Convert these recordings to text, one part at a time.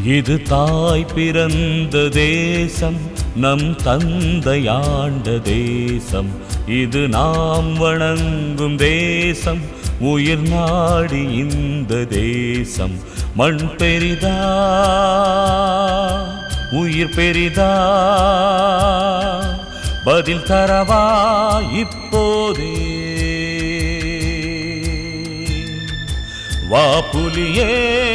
இது தாய் பிறந்த தேசம் நம் தந்தையாண்ட தேசம் இது நாம் வணங்கும் தேசம் உயிர் நாடி இந்த தேசம் மண் பெரிதா உயிர் பெரிதா பதில் தரவா இப்போதே வா புலியே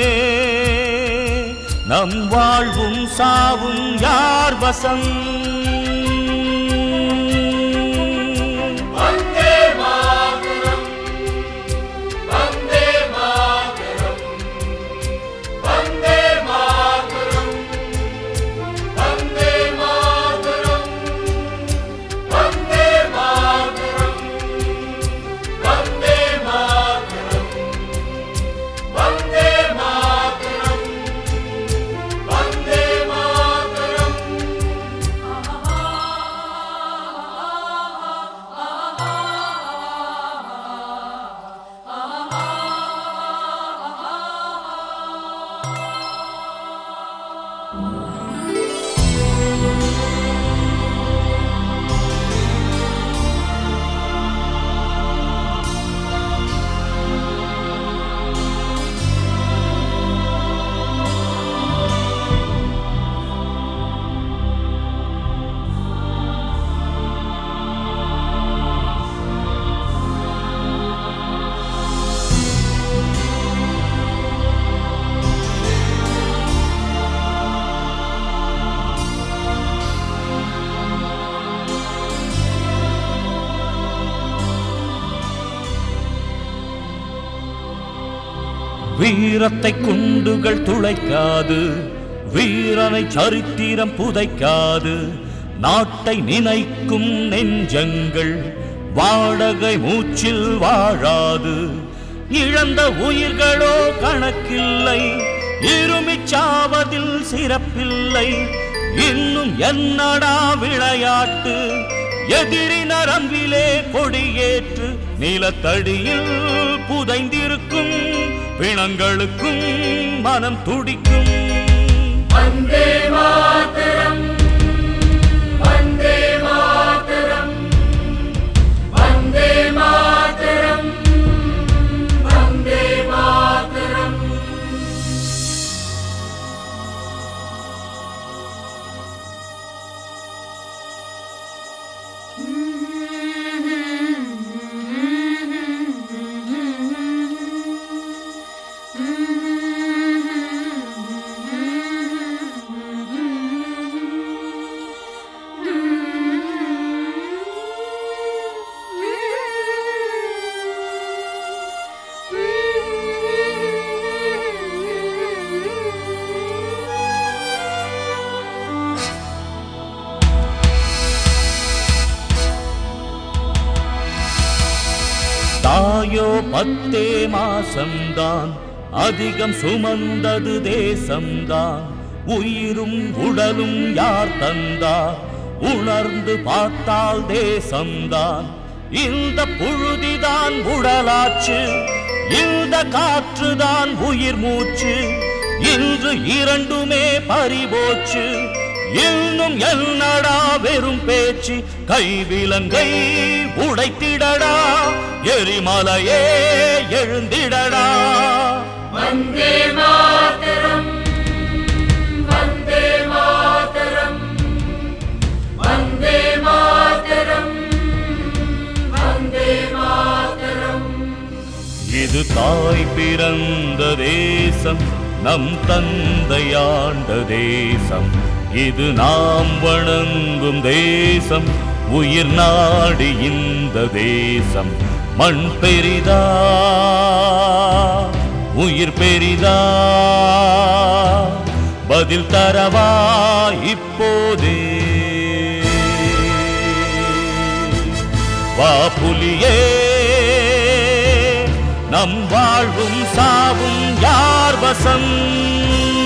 நம் வாழ்வும் சாவும் யார் வசம் வந்தே மாதரம் வந்தே மாதரம் வந்தே மாதரம் வந்தே மாதரம் வந்தே மாதரம் வந்தே மாதரம் வந்தே மாதரம் வந்தே மாதரம் வீரத்தை குண்டுகள் துளைக்காது வீரனை சரித்திரம் புதைக்காது நாட்டை நினைக்கும் நெஞ்சங்கள் வாடகை மூச்சில் வாழாது இழந்த உயிர்களோ கணக்கில்லை இருமிச்சாவதில் சிறப்பில்லை இன்னும் என்னடா விளையாட்டு எதிரி நரம்பிலே கொடியேற்று நிலத்தடியில் புதைந்திருக்கும் பிணங்களுக்கும் மனம் துடிக்கும் வந்தே மாதரம் வந்தே மாதரம் வந்தே மாதரம் வந்தே மாதரம் தாயோ பத்தே மாசம்தான் அதிகம் சுமந்தது தேசம்தான் உயிரும் உடலும் யார் தந்தார் உணர்ந்து பார்த்தால் தேசம்தான் இந்த புழுதிதான் உடலாச்சு இந்த காற்றுதான் உயிர் மூச்சு இன்று இரண்டுமே பறிபோச்சு இன்னும் என்னடா வெறும் பேச்சு கைவிலங்கை உடைத்திடடா எரிமலையே எழுந்திடடா வந்தே மாதரம் வந்தே மாதரம் வந்தே மாதரம் வந்தே மாதரம் இது தாய் பிறந்த தேசம் நம் தந்தையாண்ட தேசம் இது நாம் வணங்கும் தேசம் உயிர் நாடி இந்த தேசம் மண் பெரிதா உயிர் பெரிதா பதில் தரவா இப்போதே வா புலியே நம் வாழ்வும் சாவும் யார் வசம்